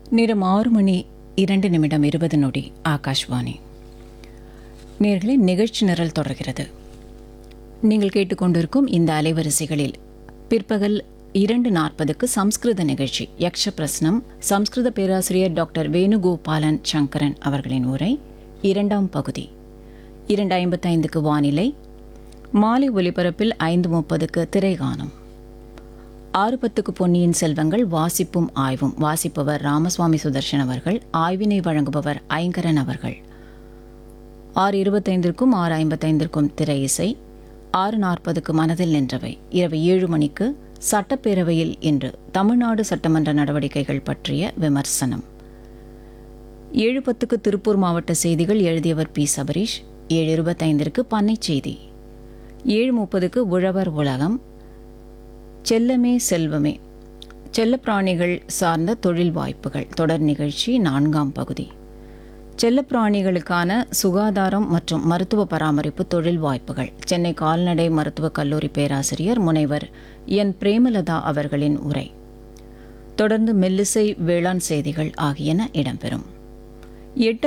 நேரம் ஆறு மணி இரண்டு நிமிடம் இருபது நொடி ஆகாஷ்வாணி நேர்களை நிகழ்ச்சி நிரல் தொடர்கிறது நீங்கள் கேட்டுக்கொண்டிருக்கும் இந்த அலைவரிசைகளில் பிற்பகல் இரண்டு நாற்பதுக்கு சம்ஸ்கிருத நிகழ்ச்சி யக்ஷ பிரஸ்னம் சம்ஸ்கிருத பேராசிரியர் டாக்டர் வேணுகோபாலன் சங்கரன் அவர்களின் உரை இரண்டாம் பகுதி இரண்டு ஐம்பத்தைந்துக்கு வானிலை மாலை ஒலிபரப்பில் ஐந்து முப்பதுக்கு திரைகானம் ஆறு பத்துக்கு பொன்னியின் செல்வங்கள் வாசிப்பும் ஆய்வும் வாசிப்பவர் ராமசுவாமி சுதர்ஷன் அவர்கள் ஆய்வினை வழங்குபவர் ஐங்கரன் அவர்கள் ஆறு இருபத்தைந்திற்கும் ஆறு ஐம்பத்தைந்திற்கும் திரை இசை ஆறு நாற்பதுக்கு மனதில் நின்றவை இரவு ஏழு மணிக்கு சட்டப்பேரவையில் இன்று தமிழ்நாடு சட்டமன்ற நடவடிக்கைகள் பற்றிய விமர்சனம் ஏழு பத்துக்கு திருப்பூர் மாவட்ட செய்திகள் எழுதியவர் பி சபரீஷ் ஏழு இருபத்தைந்திற்கு பண்ணை செய்தி ஏழு முப்பதுக்கு உழவர் உலகம் செல்லமே செல்வமே செல்லப்பிராணிகள் சார்ந்த தொழில் வாய்ப்புகள் தொடர் நிகழ்ச்சி நான்காம் பகுதி செல்லப்பிராணிகளுக்கான சுகாதாரம் மற்றும் மருத்துவ பராமரிப்பு தொழில் வாய்ப்புகள் சென்னை கால்நடை மருத்துவக் கல்லூரி பேராசிரியர் முனைவர் என் பிரேமலதா அவர்களின் உரை தொடர்ந்து மெல்லிசை வேளாண் செய்திகள் ஆகியன இடம்பெறும் எட்டு